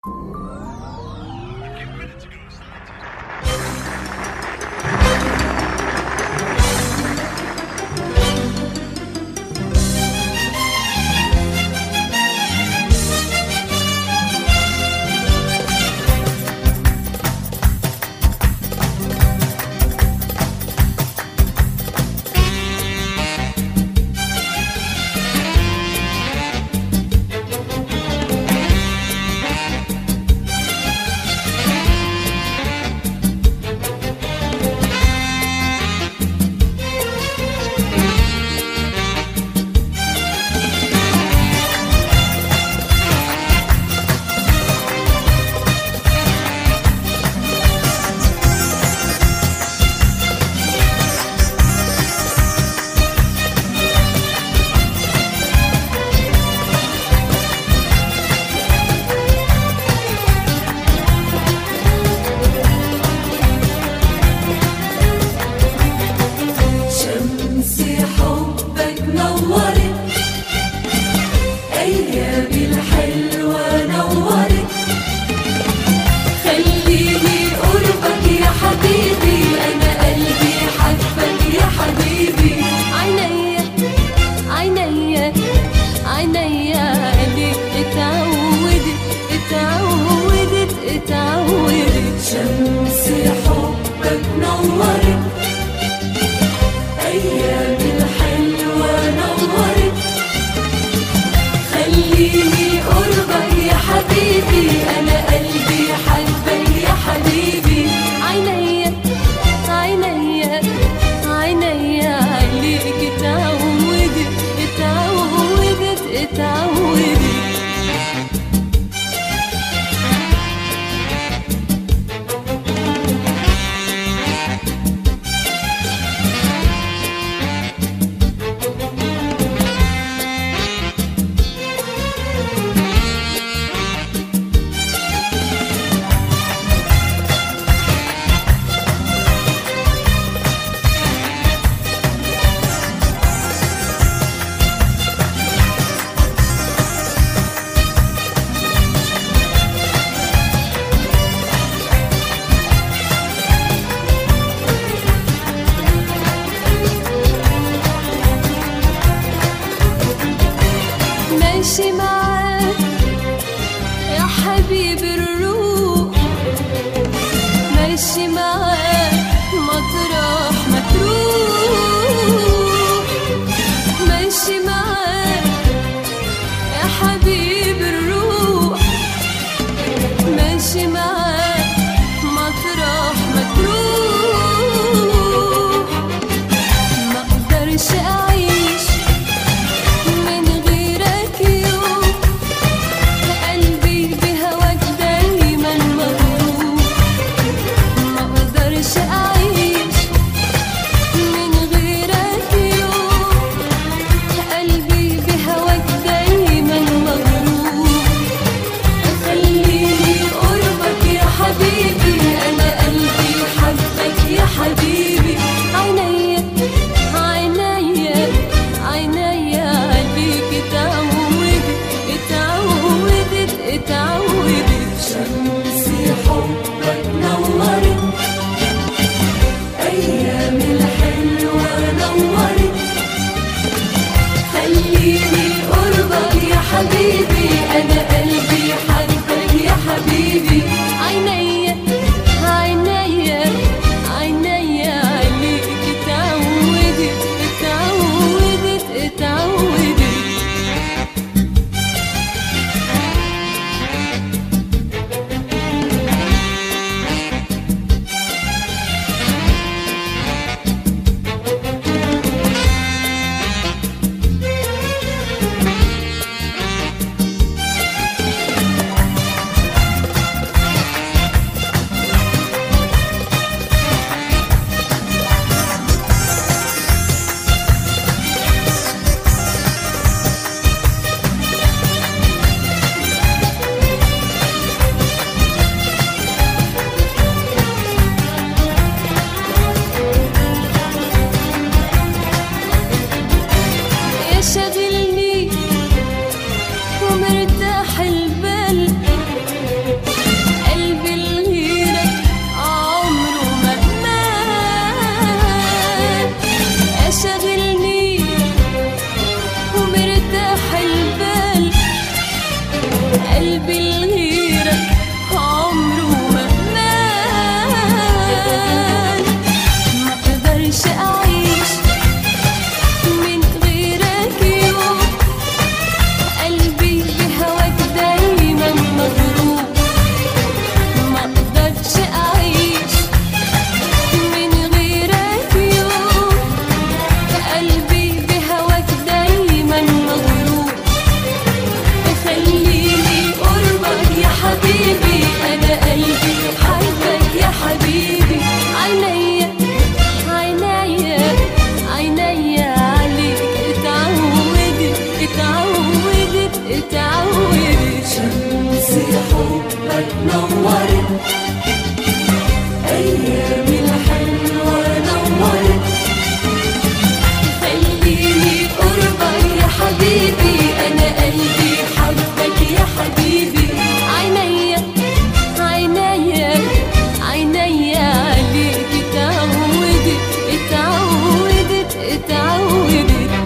شمس حبك نورت أيامي الحلوة نورت خليني قربك يا حبيبي أنا قلبي حبك يا حبيبي عينيا عينيا عينيا عليك اتعودت اتعودت اتعودت شمس حبك نورت أيامي الحلوة نورت خليني قربك يا حبيبي أنا قلبي حبك يا حبيبي عينيا عينيا عينيا عليك اتعودت اتعودت اتعودت ماشي معاك يا حبيب الروح ماشي معاك مطرح ما تروح ماشي معاك يا حبيب الروح ماشي معاك مطرح ما تروح ما اقدرش اعيش من غيرك يوم قلبي بهواك دايما مغروم ما اقدرش اعيش من غيرك يوم قلبي لغيرك عمره ما مال ما اقدرش اعيش من غيرك يوم قلبي بهواك دايما مغروب ما اقدرش اعيش من غيرك يوم قلبي بهواك دايما مغروب خليني قربك يا حبيبي انا قلبي حبك يا حبيبي عينيا عينيا عينيا عليك اتعودت اتعودت اتعودت شمس حبك نورت أيام الحلوة نورت خليني قربك يا حبيبي انا قلبي حبك يا حبيبي عينيا عينيا عينيا عليك اتعودت اتعودت اتعودت